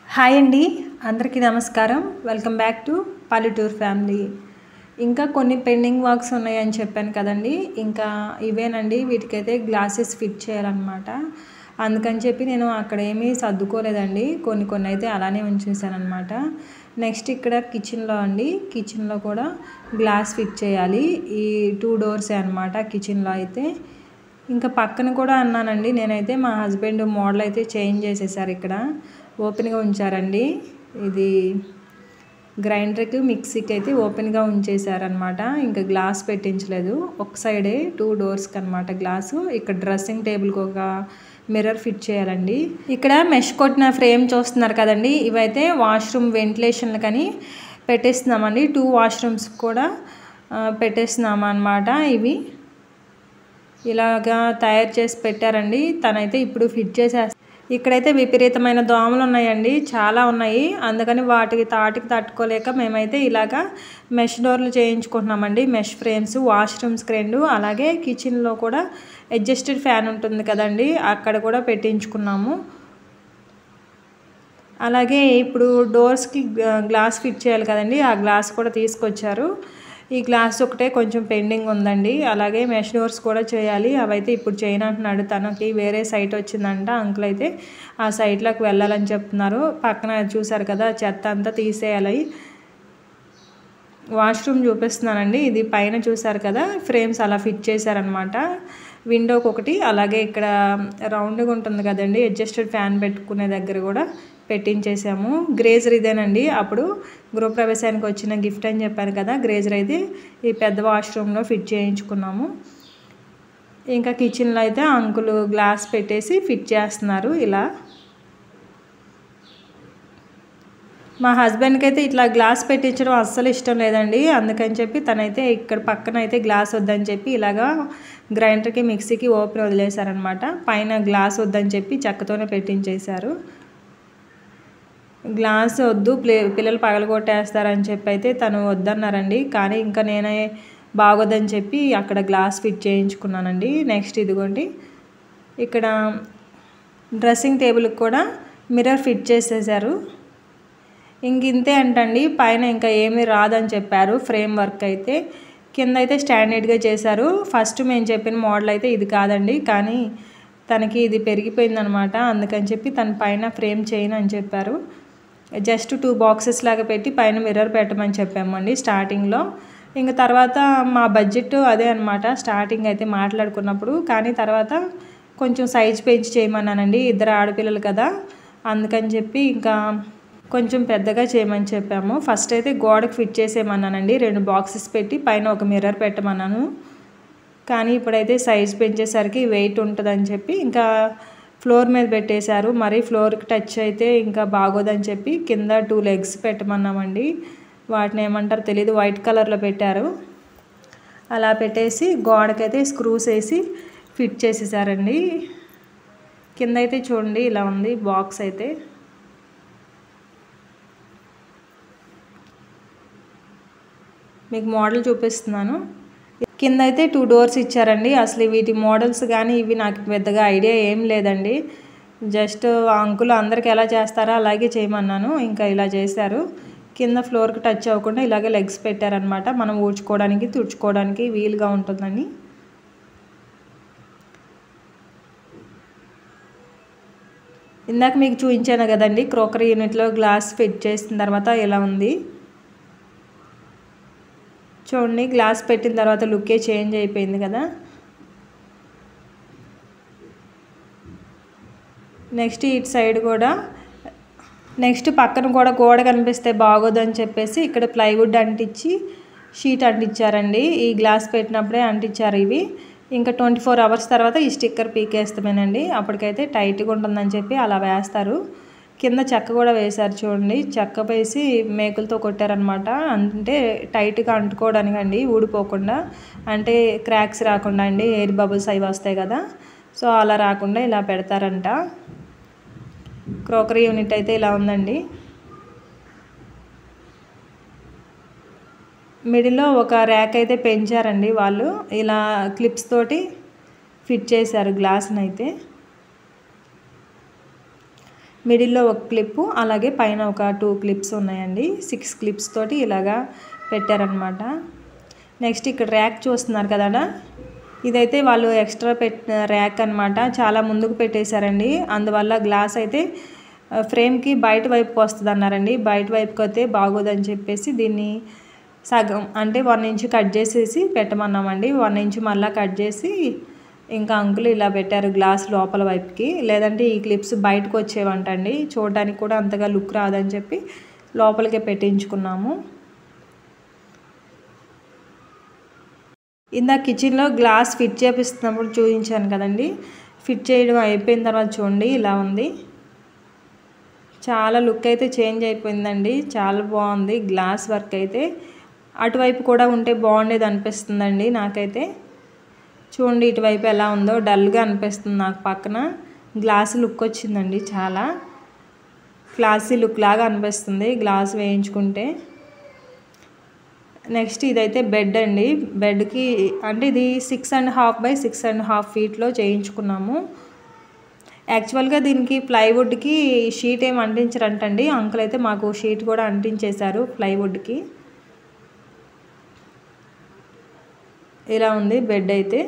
hi అండి అందరికీ నమస్కారం వెల్కమ్ బ్యాక్ టు పల్లెటూరు ఫ్యామిలీ ఇంకా కొన్ని పెండింగ్ వర్క్స్ ఉన్నాయని చెప్పాను కదండి ఇంకా ఇవేనండి వీటికైతే గ్లాసెస్ ఫిట్ చేయాలన్నమాట అందుకని చెప్పి నేను అక్కడ ఏమీ సర్దుకోలేదండి కొన్ని కొన్ని అయితే అలానే ఉంచేసాను అనమాట నెక్స్ట్ ఇక్కడ కిచెన్లో అండి కిచెన్లో కూడా గ్లాస్ ఫిట్ చేయాలి ఈ టూ డోర్సే అనమాట కిచెన్లో అయితే ఇంకా పక్కన కూడా అన్నానండి నేనైతే మా హస్బెండ్ మోడల్ అయితే చేంజ్ చేసేసారు ఇక్కడ ఓపెన్గా ఉంచారండి ఇది గ్రైండర్కి మిక్సీకి అయితే ఓపెన్గా ఉంచేసారనమాట ఇంకా గ్లాస్ పెట్టించలేదు ఒక సైడే టూ డోర్స్కి అనమాట గ్లాసు ఇక్కడ డ్రెస్సింగ్ టేబుల్కి ఒక మిర్రర్ ఫిట్ చేయాలండి ఇక్కడ మెష్ కొట్టిన ఫ్రేమ్ చూస్తున్నారు కదండి ఇవైతే వాష్రూమ్ వెంటిలేషన్లు కానీ పెట్టేస్తున్నామండి టూ వాష్రూమ్స్ కూడా పెట్టేస్తున్నాం అనమాట ఇవి ఇలాగా తయారు చేసి పెట్టారండి తనైతే ఇప్పుడు ఫిట్ చేసేస్తా ఇక్కడైతే విపరీతమైన దోమలు ఉన్నాయండి చాలా ఉన్నాయి అందుకని వాటికి తాటికి తట్టుకోలేక మేమైతే ఇలాగా మెష్ డోర్లు చేయించుకుంటున్నామండి మెష్ ఫ్రేమ్స్ వాష్రూమ్స్ రెండు అలాగే కిచెన్లో కూడా అడ్జస్టెడ్ ఫ్యాన్ ఉంటుంది కదండి అక్కడ కూడా పెట్టించుకున్నాము అలాగే ఇప్పుడు డోర్స్కి గ్లాస్ ఫిట్ చేయాలి కదండి ఆ గ్లాస్ కూడా తీసుకొచ్చారు ఈ గ్లాస్ ఒకటే కొంచెం పెండింగ్ ఉందండి అలాగే మెష్ డోర్స్ కూడా చేయాలి అవైతే ఇప్పుడు చేయనంటున్నాడు తనకి వేరే సైట్ వచ్చిందంట అంకుల్ అయితే ఆ సైట్లోకి వెళ్ళాలని చెప్తున్నారు పక్కన చూసారు కదా చెత్త అంతా తీసేయాలి వాష్రూమ్ చూపిస్తున్నానండి ఇది పైన చూసారు కదా ఫ్రేమ్స్ అలా ఫిట్ చేశారనమాట విండోకి ఒకటి అలాగే ఇక్కడ రౌండ్గా ఉంటుంది కదండి అడ్జస్టెడ్ ఫ్యాన్ పెట్టుకునే దగ్గర కూడా పెట్టించేసాము గ్రేజర్ ఇదేనండి అప్పుడు గృహప్రవేశానికి వచ్చిన గిఫ్ట్ అని చెప్పాను కదా గ్రేజర్ అయితే ఈ పెద్ద వాష్రూమ్లో ఫిట్ చేయించుకున్నాము ఇంకా కిచెన్లో అయితే అంకులు గ్లాస్ పెట్టేసి ఫిట్ చేస్తున్నారు ఇలా మా హస్బెండ్కి అయితే ఇట్లా గ్లాస్ పెట్టించడం అస్సలు ఇష్టం లేదండి అందుకని చెప్పి తనైతే ఇక్కడ పక్కన అయితే గ్లాస్ వద్దని చెప్పి ఇలాగా గ్రైండర్కి మిక్సీకి ఓపెన్ వదిలేశారనమాట పైన గ్లాస్ వద్దని చెప్పి చెక్కతోనే పెట్టించేశారు గ్లాస్ వద్దు ప్లే పిల్లలు పగలగొట్టేస్తారని చెప్పి అయితే తను వద్దన్నారండి కానీ ఇంకా నేనే బాగోదని చెప్పి అక్కడ గ్లాస్ ఫిట్ చేయించుకున్నానండి నెక్స్ట్ ఇదిగోండి ఇక్కడ డ్రెస్సింగ్ టేబుల్కి కూడా మిర్రర్ ఫిట్ చేసేసారు ఇంక ఇంతే అంటండి పైన ఇంకా ఏమీ రాదని చెప్పారు ఫ్రేమ్ వర్క్ అయితే కింద అయితే స్టాండర్డ్గా చేశారు ఫస్ట్ మేము చెప్పిన మోడల్ అయితే ఇది కాదండి కానీ తనకి ఇది పెరిగిపోయిందనమాట అందుకని చెప్పి తన పైన ఫ్రేమ్ చేయను అని చెప్పారు జస్ట్ టూ బాక్సెస్ లాగా పెట్టి పైన మిర్రర్ పెట్టమని చెప్పామండి స్టార్టింగ్లో ఇంకా తర్వాత మా బడ్జెట్ అదే అనమాట స్టార్టింగ్ అయితే మాట్లాడుకున్నప్పుడు కానీ తర్వాత కొంచెం సైజ్ పెంచి చేయమన్నానండి ఇద్దరు ఆడపిల్లలు కదా అందుకని చెప్పి ఇంకా కొంచెం పెద్దగా చేయమని చెప్పాము ఫస్ట్ అయితే గోడకు ఫిట్ చేసేయమన్నానండి రెండు బాక్సెస్ పెట్టి పైన ఒక మిర్రర్ పెట్టమన్నాను కానీ ఇప్పుడైతే సైజ్ పెంచేసరికి వెయిట్ ఉంటుందని చెప్పి ఇంకా ఫ్లోర్ మీద పెట్టేశారు మరీ ఫ్లోర్కి టచ్ అయితే ఇంకా బాగోదని చెప్పి కింద టూ లెగ్స్ పెట్టమన్నామండి వాటిని ఏమంటారు తెలియదు వైట్ కలర్లో పెట్టారు అలా పెట్టేసి గోడకైతే స్క్రూస్ వేసి ఫిట్ చేసేసారండి కింద అయితే చూడండి ఇలా ఉంది బాక్స్ అయితే మీకు మోడల్ చూపిస్తున్నాను కింద అయితే టూ డోర్స్ ఇచ్చారండి అసలు వీటి మోడల్స్ కానీ ఇవి నాకు పెద్దగా ఐడియా ఏం లేదండి జస్ట్ అంకులు అందరికి ఎలా చేస్తారో అలాగే చేయమన్నాను ఇంకా ఇలా చేశారు కింద ఫ్లోర్కి టచ్ అవ్వకుండా ఇలాగే లెగ్స్ పెట్టారనమాట మనం ఊడ్చుకోవడానికి తుడుచుకోవడానికి వీలుగా ఉంటుందని ఇందాక మీకు చూపించాను కదండి క్రోకరీ యూనిట్లో గ్లాస్ ఫిట్ చేసిన తర్వాత ఎలా ఉంది చూడండి గ్లాస్ పెట్టిన తర్వాత లుక్కే చేంజ్ అయిపోయింది కదా నెక్స్ట్ ఇటు సైడ్ కూడా నెక్స్ట్ పక్కన కూడా గోడ కనిపిస్తే బాగోదని చెప్పేసి ఇక్కడ ప్లైవుడ్ అంటించి షీట్ అంటించారండి ఈ గ్లాస్ పెట్టినప్పుడే అంటించారు ఇవి ఇంకా ట్వంటీ ఫోర్ అవర్స్ తర్వాత ఈ స్టిక్కర్ పీకేస్తామేనండి అప్పటికైతే టైట్గా ఉంటుందని చెప్పి అలా వేస్తారు కింద చెక్క కూడా వేశారు చూడండి చెక్క వేసి మేకులతో కొట్టారనమాట అంటే టైట్గా అంటుకోవడానికి అండి ఊడిపోకుండా అంటే క్రాక్స్ రాకుండా అండి ఎయిర్ బబుల్స్ అవి వస్తాయి కదా సో అలా రాకుండా ఇలా పెడతారంట క్రోకరీ యూనిట్ అయితే ఇలా ఉందండి మిడిల్లో ఒక ర్యాక్ అయితే పెంచారండి వాళ్ళు ఇలా క్లిప్స్ తోటి ఫిట్ చేశారు గ్లాస్ని అయితే మిడిల్లో ఒక క్లిప్పు అలాగే పైన ఒక టూ క్లిప్స్ ఉన్నాయండి సిక్స్ క్లిప్స్ తోటి ఇలాగా పెట్టారనమాట నెక్స్ట్ ఇక్కడ ర్యాక్ చూస్తున్నారు కదా ఇదైతే వాళ్ళు ఎక్స్ట్రా పెట్ ర్యాక్ అనమాట చాలా ముందుకు పెట్టేశారండి అందువల్ల గ్లాస్ అయితే ఫ్రేమ్కి బయట వైపుకి వస్తుంది అన్నారండి బయట వైపుకి అయితే బాగోదని చెప్పేసి దీన్ని సగం అంటే వన్ ఇంచ్ కట్ చేసేసి పెట్టమన్నామండి వన్ ఇంచ్ మళ్ళీ కట్ చేసి ఇంకా అంకుల్ ఇలా పెట్టారు గ్లాస్ లోపల వైపుకి లేదంటే ఈ క్లిప్స్ బయటకు వచ్చేవంటండి చూడడానికి కూడా అంతగా లుక్ రాదని చెప్పి లోపలికే పెట్టించుకున్నాము ఇందాక కిచెన్లో గ్లాస్ ఫిట్ చేపిస్తున్నప్పుడు చూపించాను కదండి ఫిట్ చేయడం అయిపోయిన తర్వాత చూడండి ఇలా ఉంది చాలా లుక్ అయితే చేంజ్ అయిపోయిందండి చాలా బాగుంది గ్లాస్ వర్క్ అయితే అటువైపు కూడా ఉంటే బాగుండేది అనిపిస్తుందండి నాకైతే చూడండి ఇటువైపు ఎలా ఉందో డల్గా అనిపిస్తుంది నాకు పక్కన గ్లాస్ లుక్ వచ్చిందండి చాలా క్లాసీ లుక్ లాగా అనిపిస్తుంది గ్లాస్ వేయించుకుంటే నెక్స్ట్ ఇదైతే బెడ్ అండి బెడ్కి అంటే ఇది six and half by six and half ఫీట్లో చేయించుకున్నాము యాక్చువల్గా దీనికి ప్లైవుడ్కి షీట్ ఏం అంటించరంటండి అంకుల్ అయితే మాకు షీట్ కూడా అంటించేశారు ప్లైవుడ్కి ఇలా ఉంది బెడ్ అయితే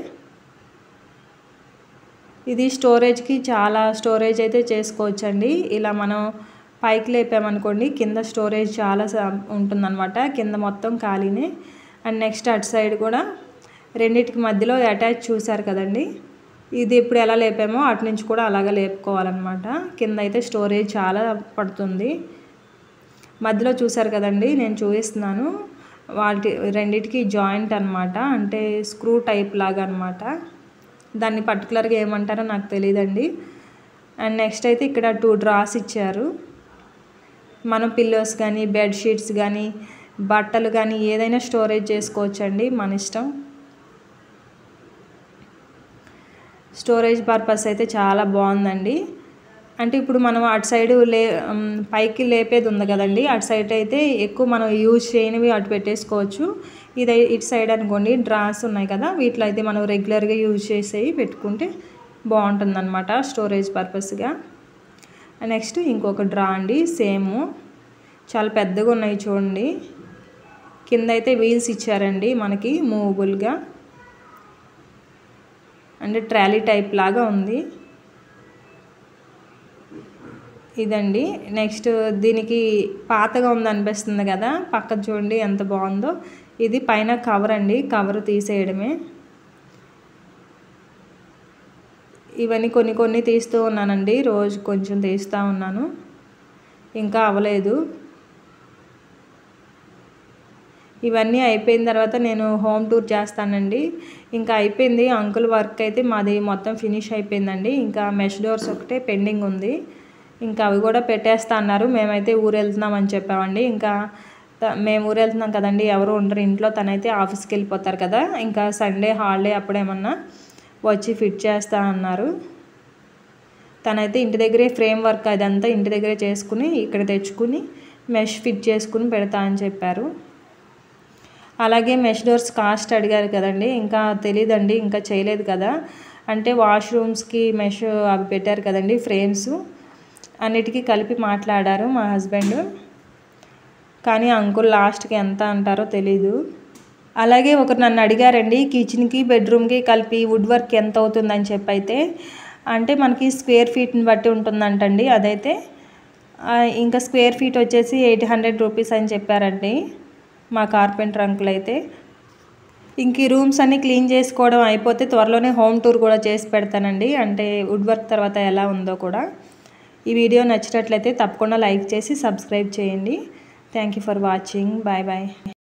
ఇది స్టోరేజ్కి చాలా స్టోరేజ్ అయితే చేసుకోవచ్చండి ఇలా మనం పైకి లేపామనుకోండి కింద స్టోరేజ్ చాలా ఉంటుందన్నమాట కింద మొత్తం ఖాళీనే అండ్ నెక్స్ట్ అటు సైడ్ కూడా రెండింటికి మధ్యలో అటాచ్ చూసారు కదండి ఇది ఇప్పుడు ఎలా లేపామో అటు నుంచి కూడా అలాగే లేపుకోవాలన్నమాట కింద అయితే స్టోరేజ్ చాలా పడుతుంది మధ్యలో చూసారు కదండి నేను చూపిస్తున్నాను వాటి రెండిటికి జాయింట్ అనమాట అంటే స్క్రూ టైప్ లాగా అనమాట దాన్ని పర్టికులర్గా ఏమంటారో నాకు తెలియదండి అండ్ నెక్స్ట్ అయితే ఇక్కడ టూ డ్రాస్ ఇచ్చారు మనం పిల్లోస్ కానీ బెడ్షీట్స్ కానీ బట్టలు కానీ ఏదైనా స్టోరేజ్ చేసుకోవచ్చండి మన ఇష్టం స్టోరేజ్ పర్పస్ అయితే చాలా బాగుందండి అంటే ఇప్పుడు మనం అటు సైడ్ లే పైకి లేపేది ఉంది కదండి అటు సైడ్ అయితే ఎక్కువ మనం యూజ్ చేయనివి అటు పెట్టేసుకోవచ్చు ఇది ఇటు సైడ్ అనుకోండి డ్రాస్ ఉన్నాయి కదా వీటిలో అయితే మనం రెగ్యులర్గా యూజ్ చేసేవి పెట్టుకుంటే బాగుంటుందన్నమాట స్టోరేజ్ పర్పస్గా నెక్స్ట్ ఇంకొక డ్రా అండి సేమ్ చాలా పెద్దగా ఉన్నాయి చూడండి కింద అయితే వీల్స్ ఇచ్చారండి మనకి మూవబుల్గా అంటే ట్రాలీ టైప్ లాగా ఉంది ఇదండి నెక్స్ట్ దీనికి పాతగా ఉంది అనిపిస్తుంది కదా పక్కన చూడండి ఎంత బాగుందో ఇది పైన కవర్ అండి కవర్ తీసేయడమే ఇవన్నీ కొన్ని కొన్ని తీస్తూ ఉన్నానండి రోజు కొంచెం తీస్తూ ఉన్నాను ఇంకా అవ్వలేదు ఇవన్నీ అయిపోయిన తర్వాత నేను హోమ్ టూర్ చేస్తానండి ఇంకా అయిపోయింది అంకుల్ వర్క్ అయితే మాది మొత్తం ఫినిష్ అయిపోయిందండి ఇంకా మెష్ డోర్స్ ఒకటే పెండింగ్ ఉంది ఇంకా అవి కూడా పెట్టేస్తా అన్నారు మేమైతే ఊరు వెళ్తున్నామని చెప్పామండి ఇంకా మేము ఊరు వెళ్తున్నాం కదండి ఎవరు ఉండరు ఇంట్లో తనైతే ఆఫీస్కి వెళ్ళిపోతారు కదా ఇంకా సండే హాలిడే అప్పుడేమన్నా వచ్చి ఫిట్ చేస్తా అన్నారు తనైతే ఇంటి దగ్గరే ఫ్రేమ్ వర్క్ అదంతా ఇంటి దగ్గరే చేసుకుని ఇక్కడ తెచ్చుకుని మెష్ ఫిట్ చేసుకుని పెడతా అని చెప్పారు అలాగే మెష్ డోర్స్ కాస్ట్ అడిగారు కదండి ఇంకా తెలియదండి ఇంకా చేయలేదు కదా అంటే వాష్రూమ్స్కి మెష్ అవి పెట్టారు కదండి ఫ్రేమ్స్ అన్నిటికీ కలిపి మాట్లాడారు మా హస్బెండ్ కానీ అంకుల్ లాస్ట్కి ఎంత అంటారో తెలీదు అలాగే ఒకరు నన్ను అడిగారండి కిచెన్కి బెడ్రూమ్కి కలిపి వుడ్ వర్క్ ఎంత అవుతుందని చెప్పి అయితే అంటే మనకి స్క్వేర్ ఫీట్ని బట్టి ఉంటుందంటండి అదైతే ఇంకా స్క్వేర్ ఫీట్ వచ్చేసి ఎయిట్ హండ్రెడ్ రూపీస్ అని చెప్పారండి మా కార్పెంటర్ అంకుల్ అయితే ఇంక ఈ రూమ్స్ అన్నీ క్లీన్ చేసుకోవడం అయిపోతే త్వరలోనే హోమ్ టూర్ కూడా చేసి పెడతానండి అంటే వుడ్ వర్క్ తర్వాత ఎలా ఉందో కూడా ఈ వీడియో నచ్చినట్లయితే తప్పకుండా లైక్ చేసి సబ్స్క్రైబ్ చేయండి thank you for watching bye bye